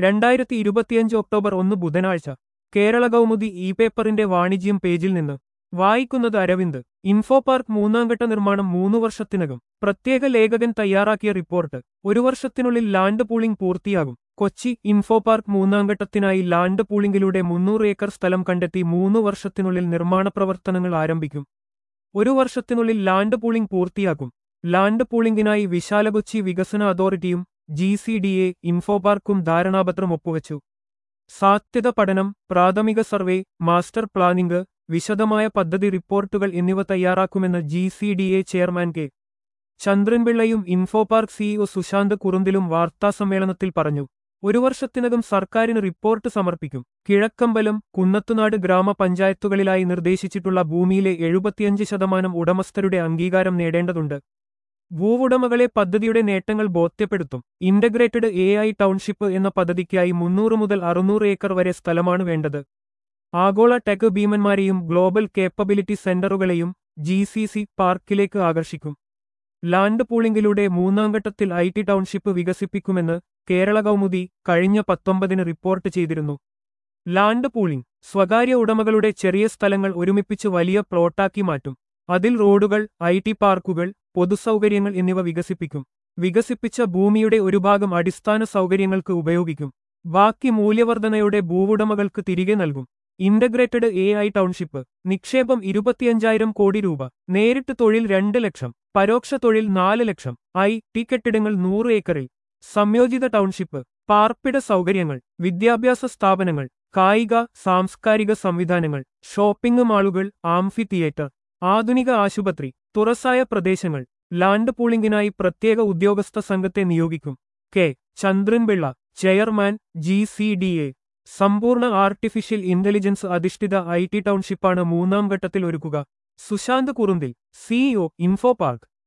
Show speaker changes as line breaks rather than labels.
രണ്ടായിരത്തി ഇരുപത്തിയഞ്ച് ഒക്ടോബർ ഒന്ന് ബുധനാഴ്ച കേരള കൗമുദി ഇ പേപ്പറിന്റെ വാണിജ്യം പേജിൽ നിന്ന് വായിക്കുന്നത് അരവിന്ദ് ഇൻഫോ പാർക്ക് മൂന്നാംഘട്ട നിർമ്മാണം മൂന്നു വർഷത്തിനകം പ്രത്യേക ലേഖകൻ തയ്യാറാക്കിയ റിപ്പോർട്ട് ഒരു വർഷത്തിനുള്ളിൽ ലാൻഡ് പൂളിംഗ് പൂർത്തിയാകും കൊച്ചി ഇൻഫോ പാർക്ക് മൂന്നാംഘട്ടത്തിനായി ലാൻഡ് പൂളിംഗിലൂടെ മുന്നൂറ് ഏക്കർ സ്ഥലം കണ്ടെത്തി മൂന്നു വർഷത്തിനുള്ളിൽ നിർമ്മാണ പ്രവർത്തനങ്ങൾ ആരംഭിക്കും ഒരു വർഷത്തിനുള്ളിൽ ലാൻഡ് പൂളിംഗ് പൂർത്തിയാക്കും ലാൻഡ് പൂളിംഗിനായി വിശാല കൊച്ചി വികസന അതോറിറ്റിയും ജി സി ഡി എ ഇൻഫോപാർക്കും ധാരണാപത്രം ഒപ്പുവച്ചു സാധ്യത പഠനം പ്രാഥമിക സർവേ മാസ്റ്റർ പ്ലാനിംഗ് വിശദമായ പദ്ധതി റിപ്പോർട്ടുകൾ എന്നിവ തയ്യാറാക്കുമെന്ന് G C D A chairman K ചന്ദ്രൻപിള്ളയും ഇൻഫോപാർക്ക് സിഇഒ സുശാന്ത് കുറുന്തിലും വാർത്താസമ്മേളനത്തിൽ പറഞ്ഞു ഒരു വർഷത്തിനകം സർക്കാരിന് റിപ്പോർട്ട് സമർപ്പിക്കും കിഴക്കമ്പലം കുന്നത്തുനാട് ഗ്രാമപഞ്ചായത്തുകളിലായി നിർദ്ദേശിച്ചിട്ടുള്ള ഭൂമിയിലെ എഴുപത്തിയഞ്ച് ശതമാനം ഉടമസ്ഥരുടെ അംഗീകാരം നേടേണ്ടതുണ്ട് ഭൂവുടമകളെ പദ്ധതിയുടെ നേട്ടങ്ങൾ ബോധ്യപ്പെടുത്തും ഇന്റഗ്രേറ്റഡ് എ ഐ ടൗൺഷിപ്പ് എന്ന പദ്ധതിക്കായി മുന്നൂറ് മുതൽ അറുന്നൂറ് ഏക്കർ വരെ സ്ഥലമാണ് വേണ്ടത് ആഗോള ടെക് ഭീമന്മാരെയും ഗ്ലോബൽ കേപ്പബിലിറ്റി സെന്ററുകളെയും ജി സി സി പാർക്കിലേക്ക് ആകർഷിക്കും ലാൻഡ് പൂളിംഗിലൂടെ മൂന്നാംഘട്ടത്തിൽ ഐ ടി ടൗൺഷിപ്പ് വികസിപ്പിക്കുമെന്ന് കേരള കൗമുദി കഴിഞ്ഞ പത്തൊമ്പതിന് റിപ്പോർട്ട് ചെയ്തിരുന്നു ലാൻഡ് പൂളിംഗ് സ്വകാര്യ ഉടമകളുടെ ചെറിയ സ്ഥലങ്ങൾ ഒരുമിപ്പിച്ച് വലിയ പ്ലോട്ടാക്കി മാറ്റും അതിൽ റോഡുകൾ ഐ ടി പാർക്കുകൾ പൊതുസൗകര്യങ്ങൾ എന്നിവ വികസിപ്പിക്കും വികസിപ്പിച്ച ഭൂമിയുടെ ഒരു ഭാഗം അടിസ്ഥാന സൗകര്യങ്ങൾക്ക് ഉപയോഗിക്കും ബാക്കി മൂല്യവർധനയുടെ ഭൂവുടമകൾക്ക് തിരികെ നൽകും ഇന്റഗ്രേറ്റഡ് എ ഐ ടൗൺഷിപ്പ് നിക്ഷേപം ഇരുപത്തിയഞ്ചായിരം കോടി രൂപ നേരിട്ട് തൊഴിൽ രണ്ട് ലക്ഷം പരോക്ഷ തൊഴിൽ നാല് ലക്ഷം ഐ ടി കെട്ടിടങ്ങൾ നൂറ് ഏക്കറിൽ സംയോജിത ടൗൺഷിപ്പ് പാർപ്പിട സൗകര്യങ്ങൾ വിദ്യാഭ്യാസ സ്ഥാപനങ്ങൾ കായിക സാംസ്കാരിക സംവിധാനങ്ങൾ ഷോപ്പിംഗ് മാളുകൾ ആംഫി തിയേറ്റർ ആധുനിക ആശുപത്രി തുറസായ പ്രദേശങ്ങൾ ലാൻഡ് പൂളിംഗിനായി പ്രത്യേക ഉദ്യോഗസ്ഥ സംഘത്തെ നിയോഗിക്കും K Chandran Pillai chairman G C D A സമ്പൂർണ്ണ ആർട്ടിഫിഷ്യൽ ഇന്റലിജൻസ് അധിഷ്ഠിത ഐ ടി ടൗൺഷിപ്പാണ് മൂന്നാം ഘട്ടത്തിൽ ഒരുക്കുക Sushant Kurunthil CEO info park